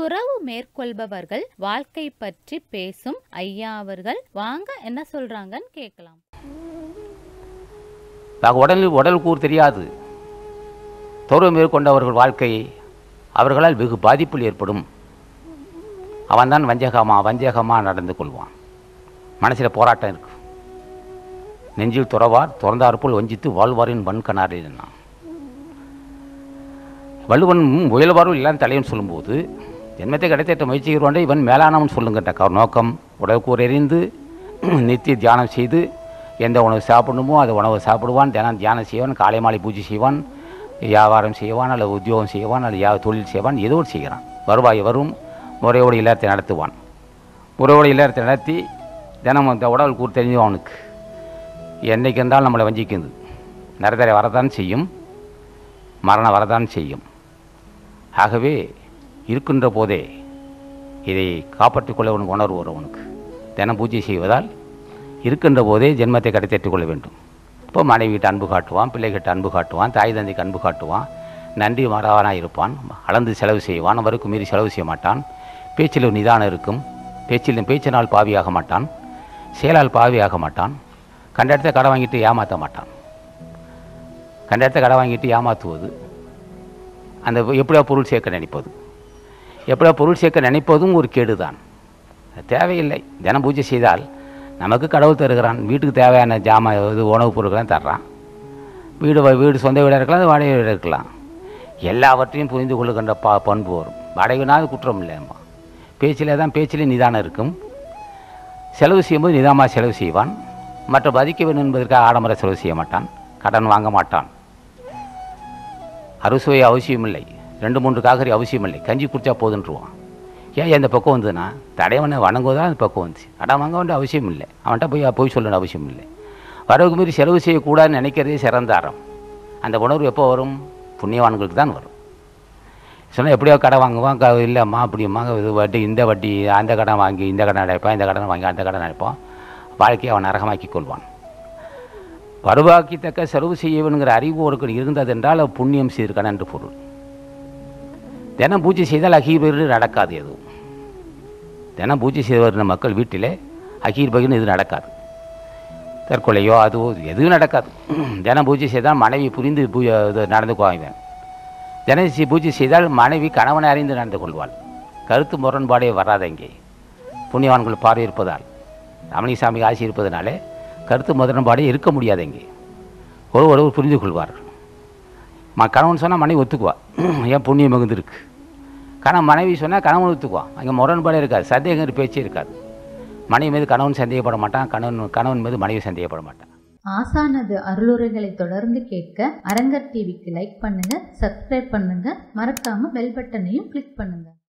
துறவு மேற்கொள்பவர்கள் வாழ்க்கை பற்றி பேசும் ஐயா அவர்கள் வாங்க என்ன சொல்றாங்கன்னு கேட்கலாம் நாங்கள் உடல் உடல் கூர் தெரியாது துறவு மேற்கொண்டவர்கள் வாழ்க்கை அவர்களால் வெகு பாதிப்பில் ஏற்படும் அவன்தான் வஞ்சகமா வஞ்சகமா நடந்து கொள்வான் மனசில் போராட்டம் இருக்கு நெஞ்சில் துறவார் துறந்தாற்போல் வஞ்சித்து வாழ்வாரின் வன்கணாரில் நான் வள்ளுவன் முயல்வாரும் எல்லாம் தலைவன் சொல்லும்போது ஜென்மத்தை கிடைத்திட்ட முயற்சிக்கிறோண்டே இவன் மேலானவன் சொல்லுங்கட்ட அவர் நோக்கம் உடற்கூர் எறிந்து நித்திய தியானம் செய்து எந்த உணவு சாப்பிடணுமோ அந்த உணவை சாப்பிடுவான் தினம் தியானம் செய்வான் காலை மாலை பூஜை செய்வான் வியாபாரம் செய்வான் அல்லது உத்தியோகம் செய்வான் அல்லது யா தொழில் செய்வான் ஏதோ ஒரு செய்கிறான் வருவாய் வரும் முறையோடு இல்லறத்தை நடத்துவான் முறையோடு இல்லறத்தை நடத்தி தினம் அந்த உடல் கூர் தெரிஞ்சு அவனுக்கு என்னைக்கு இருந்தாலும் நம்மளை வஞ்சிக்குது நிறத்தரை வரதான் செய்யும் மரணம் வரதான் செய்யும் ஆகவே இருக்கின்ற போதே இதை காப்பாற்றிக் கொள்ள உனக்கு உணர்வு வரும் உனக்கு தினம் பூஜை செய்வதால் இருக்கின்ற போதே ஜென்மத்தை கடைத்தேற்றிக் கொள்ள வேண்டும் இப்போ மனைவிகிட்ட அன்பு காட்டுவான் பிள்ளைகிட்ட அன்பு காட்டுவான் தாய் தந்தைக்கு அன்பு காட்டுவான் நன்றி மறவானாக இருப்பான் அளந்து செலவு செய்வான் அவருக்கு மீறி செலவு செய்ய மாட்டான் பேச்சில் ஒரு நிதானம் இருக்கும் பேச்சில் பேச்சினால் பாவியாக மாட்டான் செயலால் பாவியாக மாட்டான் கண்ட இடத்த கடை வாங்கிட்டு ஏமாற்ற மாட்டான் கண்ட இடத்த கடை வாங்கிட்டு ஏமாற்றுவது அந்த எப்படியா பொருள் சேர்க்க நினைப்பது எப்படியா பொருள் சேர்க்க நினைப்பதும் ஒரு கேடு தான் தேவையில்லை தினம் பூஜை செய்தால் நமக்கு கடவுள் தருகிறான் வீட்டுக்கு தேவையான ஜாமா இது உணவுப் பொருட்கள்லாம் தர்றான் வீடு வ- வீடு சொந்த வீடாக இருக்கலாம் அது வாடகை வீடாக இருக்கலாம் எல்லாவற்றையும் புரிந்து கொள்ளுகின்ற பா பண்பு வரும் வாடகைனாவது குற்றம் இல்லைம்மா பேச்சிலே தான் பேச்சிலே நிதானம் இருக்கும் செலவு செய்யும்போது நிதானமாக செலவு செய்வான் மற்ற மதிக்க வேண்டும் என்பதற்காக ஆடம்பர செலவு செய்ய மாட்டான் கடன் வாங்க மாட்டான் அறுசுவை அவசியமில்லை ரெண்டு மூன்று காய்கறி அவசியமில்லை கஞ்சி குடிச்சா போதுன்றுவான் ஏன் இந்த பக்கம் வந்ததுன்னா தடையவனை வணங்குவதான் அந்த பக்கம் வந்துச்சு கடன் வாங்க வேண்டிய அவசியம் இல்லை அவன்கிட்ட போய் போய் சொல்லணும் அவசியம் இல்லை வரவுக்கு மீறி செலவு செய்யக்கூடாதுன்னு நினைக்கிறதே சிறந்த அறம் அந்த உணர்வு எப்போ வரும் புண்ணியவான்களுக்கு தான் வரும் சொன்னால் எப்படியோ கடை வாங்குவான் க இல்லைம்மா அப்படிம்மா இது வட்டி இந்த வட்டி அந்த கடன் வாங்கி இந்த கடன் அடைப்பான் இந்த கடன் வாங்கி அந்த கடன் அடைப்பான் வாழ்க்கையை அவன் நரகமாக்கி கொள்வான் வருவாக்கித்தக்க செலவு செய்யவனுங்கிற அறிவு ஒருக்கு இருந்தது என்றால் அவன் புண்ணியம் செய்திருக்கான் என்று பொருள் தினம் பூஜை செய்தால் அகீர் பகிர் நடக்காது எதுவும் தினம் பூஜை செய்து வருகிற மக்கள் வீட்டிலே அகீர் பகிர்னு இது நடக்காது தற்கொலையோ அதுவோ எதுவும் நடக்காது தினம் பூஜை செய்தால் மனைவி புரிந்து பூ இது நடந்துக்குவாங்க தினம் சி- பூஜை செய்தால் மனைவி கணவனை அறிந்து நடந்து கொள்வாள் கருத்து முரண்பாடே வராது இங்கே புண்ணியவான்கள் பார்வை இருப்பதால் ரமணிசாமி ஆசி இருப்பதனாலே கருத்து முரண்பாடே இருக்க முடியாது இங்கே ஒரு ஒருவர் புரிந்து கொள்வார் ம கணவன் சொன்னால் மனைவி ஒத்துக்குவா ஏன் புண்ணியம் மிகுந்திருக்கு கணவன் மனைவி சொன்னால் கணவன் ஒத்துக்குவான் அங்கே முரண்பாடே இருக்காது சந்தேகம் பேச்சே இருக்காது மனைவி மீது கணவன் சந்தேகப்பட மாட்டான் கணவன் கணவன் மீது மனைவி சந்தேகப்பட மாட்டான் ஆசானது அருளுரைகளை தொடர்ந்து கேட்க அரங்கர் டிவிக்கு லைக் பண்ணுங்க சப்ஸ்கிரைப் பண்ணுங்க மறக்காம பெல் பட்டனையும் கிளிக் பண்ணுங்க